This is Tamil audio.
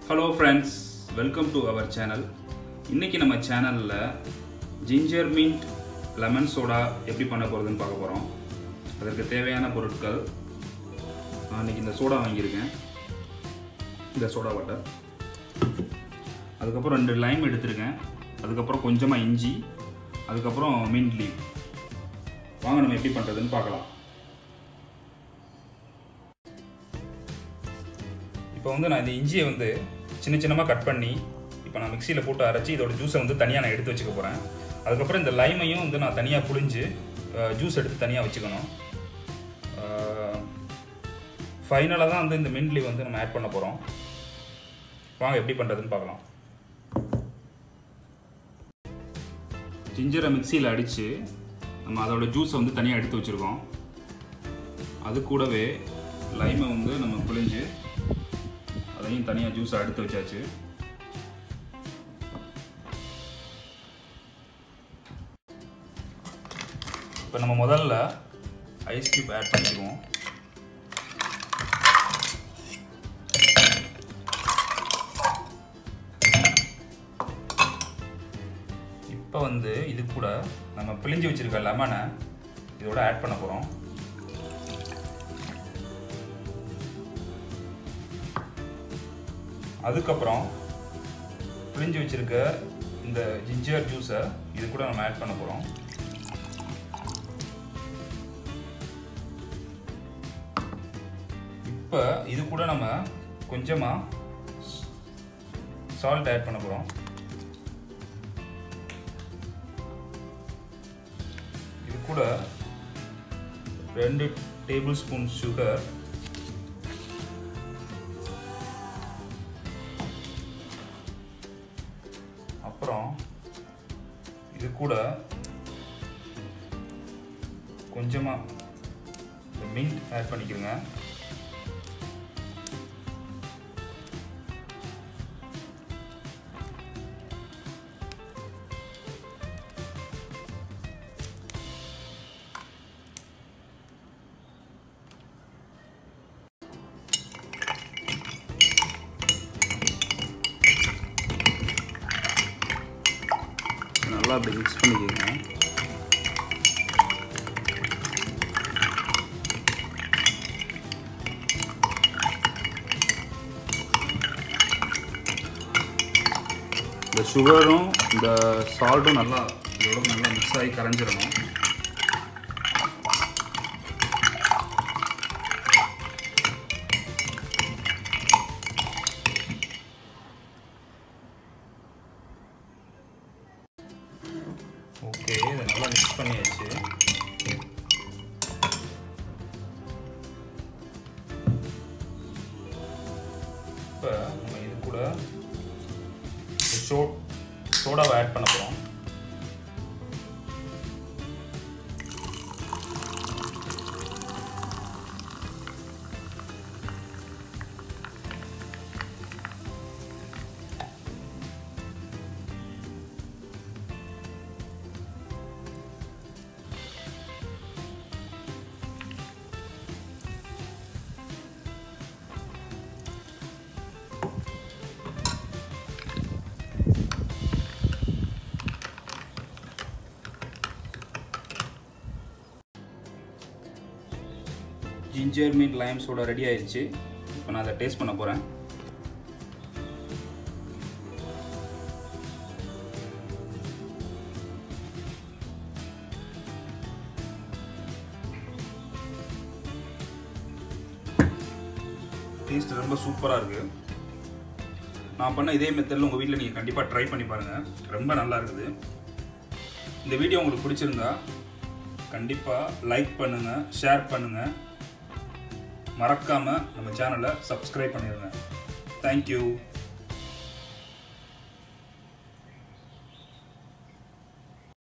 hello friends welcome to our channel இன்றைக்கி நம்ம சேனலில் ஜிஞ்சர் மின்ட் லெமன் சோடா எப்படி பண்ண போகிறதுன்னு பார்க்க போகிறோம் அதற்கு தேவையான பொருட்கள் நான் இன்றைக்கி இந்த சோடா வாங்கியிருக்கேன் இந்த சோடா வாட்டர் அதுக்கப்புறம் ரெண்டு லைம் எடுத்திருக்கேன் அதுக்கப்புறம் கொஞ்சமாக இஞ்சி அதுக்கப்புறம் மின்ட் லீவ் வாங்க நம்ம எப்படி பண்ணுறதுன்னு பார்க்கலாம் இப்போ வந்து நான் இந்த இஞ்சியை வந்து சின்ன சின்னமாக கட் பண்ணி இப்போ நான் மிக்சியில் போட்டு அரைச்சி இதோட ஜூஸை வந்து தனியாக நான் எடுத்து வச்சுக்க போகிறேன் அதுக்கப்புறம் இந்த லைமையும் வந்து நான் தனியாக புழிஞ்சு ஜூஸ் எடுத்து தனியாக வச்சுக்கணும் ஃபைனலாக தான் வந்து இந்த மின்ட்லி வந்து நம்ம ஆட் பண்ண போகிறோம் வாங்க எப்படி பண்ணுறதுன்னு பார்க்கலாம் ஜிஞ்சரை மிக்சியில் அடித்து நம்ம அதோட ஜூஸை வந்து தனியாக எடுத்து வச்சுருக்கோம் அது கூடவே லைமை வந்து நம்ம புழிஞ்சு அதையும் தனியாக ஜூஸை எடுத்து வச்சாச்சு இப்போ நம்ம முதல்ல ஐஸ் கியூப் ஆட் பண்ணிக்குவோம் இப்போ வந்து இது கூட நம்ம பிழிஞ்சு வச்சிருக்க லெமனை இதோட ஆட் பண்ண போகிறோம் அதுக்கப்புறம் பிழிஞ்சு வச்சிருக்க இந்த ஜிஞ்சர் ஜூஸை இது கூட நம்ம ஆட் பண்ண போகிறோம் இப்போ இது கூட நம்ம கொஞ்சமாக சால்ட் ஆட் பண்ண போகிறோம் இது கூட ரெண்டு டேபிள் ஸ்பூன் சுகர் அப்புறம் இது கூட கொஞ்சமாக மின்ட் ஆட் பண்ணிக்கிறோங்க நல்லா அப்படி மிக்ஸ் பண்ணிக்கோங்க இந்த சுகரும் இந்த சால்ட்டும் நல்லா இதோட நல்லா மிக்ஸ் ஆகி கரைஞ்சிடணும் ஓகே இதை நல்லா மிக்ஸ் பண்ணியாச்சு இப்போ நம்ம இது கூட சோ சோடாவை ஆட் பண்ண போகிறோம் ginger mint lime soda ready ஆயிடுச்சு இப்போ நான் அதை டேஸ்ட் பண்ண போகிறேன் டேஸ்ட் ரொம்ப சூப்பராக இருக்குது நான் பண்ண இதே மெத்தடில் உங்கள் வீட்டில் நீங்கள் கண்டிப்பாக ட்ரை பண்ணி பாருங்கள் ரொம்ப நல்லா இருக்குது இந்த வீடியோ உங்களுக்கு பிடிச்சிருந்தா கண்டிப்பாக லைக் பண்ணுங்கள் ஷேர் பண்ணுங்கள் மறக்காமல் நம்ம சேனலை சப்ஸ்கிரைப் பண்ணிடுங்க தேங்க்யூ